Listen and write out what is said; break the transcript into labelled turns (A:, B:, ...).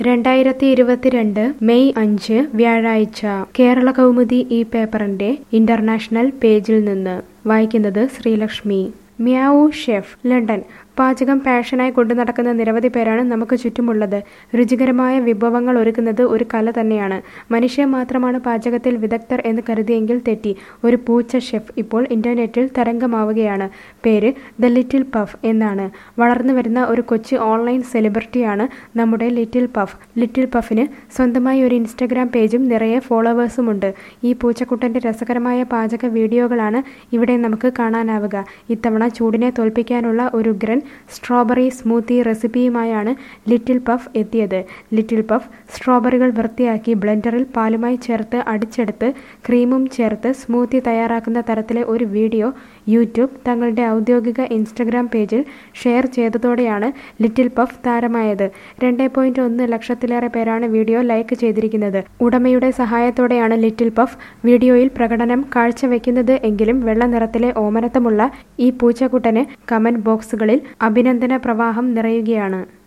A: രണ്ടായിരത്തി ഇരുപത്തിരണ്ട് മെയ് അഞ്ച് വ്യാഴാഴ്ച കേരള കൗമുദി ഈ പേപ്പറിന്റെ ഇന്റർനാഷണൽ പേജിൽ നിന്ന് വായിക്കുന്നത് ശ്രീലക്ഷ്മി മ്യാവു ഷെഫ് ലണ്ടൻ പാചകം പാഷനായി കൊണ്ടു നടക്കുന്ന നിരവധി പേരാണ് നമുക്ക് ചുറ്റുമുള്ളത് രുചികരമായ വിഭവങ്ങൾ ഒരുക്കുന്നത് ഒരു കല തന്നെയാണ് മനുഷ്യൻ മാത്രമാണ് പാചകത്തിൽ വിദഗ്ധർ എന്ന് കരുതിയെങ്കിൽ തെറ്റി ഒരു പൂച്ച ഷെഫ് ഇപ്പോൾ ഇന്റർനെറ്റിൽ തരംഗമാവുകയാണ് പേര് ദ ലിറ്റിൽ പഫ് എന്നാണ് വളർന്നു വരുന്ന ഒരു കൊച്ചു ഓൺലൈൻ സെലിബ്രിറ്റിയാണ് നമ്മുടെ ലിറ്റിൽ പഫ് ലിറ്റിൽ പഫിന് സ്വന്തമായി ഒരു ഇൻസ്റ്റഗ്രാം പേജും നിറയെ ഫോളോവേഴ്സുമുണ്ട് ഈ പൂച്ചക്കുട്ടന്റെ രസകരമായ പാചക വീഡിയോകളാണ് ഇവിടെ നമുക്ക് കാണാനാവുക ഇത്തവണ ചൂടിനെ തോൽപ്പിക്കാനുള്ള ഒരു ഗ്രൻ സ്ട്രോബെറി സ്മൂത്തി റെസിപ്പിയുമായാണ് ലിറ്റിൽ പഫ് എത്തിയത് ലിറ്റിൽ പഫ് സ്ട്രോബെറികൾ വൃത്തിയാക്കി ബ്ലെൻഡറിൽ പാലുമായി ചേർത്ത് അടിച്ചെടുത്ത് ക്രീമും ചേർത്ത് സ്മൂത്തി തയ്യാറാക്കുന്ന തരത്തിലെ ഒരു വീഡിയോ യൂട്യൂബ് തങ്ങളുടെ ഔദ്യോഗിക ഇൻസ്റ്റഗ്രാം പേജിൽ ഷെയർ ചെയ്തതോടെയാണ് ലിറ്റിൽ പഫ് താരമായത് രണ്ട് പോയിന്റ് ഒന്ന് ലക്ഷത്തിലേറെ പേരാണ് വീഡിയോ ലൈക്ക് ചെയ്തിരിക്കുന്നത് ഉടമയുടെ സഹായത്തോടെയാണ് ലിറ്റിൽ പഫ് വീഡിയോയിൽ പ്രകടനം കാഴ്ചവെക്കുന്നത് എങ്കിലും വെള്ള നിറത്തിലെ ഓമനത്തമുള്ള ഈ പൂച്ചക്കുട്ടന് കമന്റ് ബോക്സുകളിൽ അഭിനന്ദന പ്രവാഹം നിറയുകയാണ്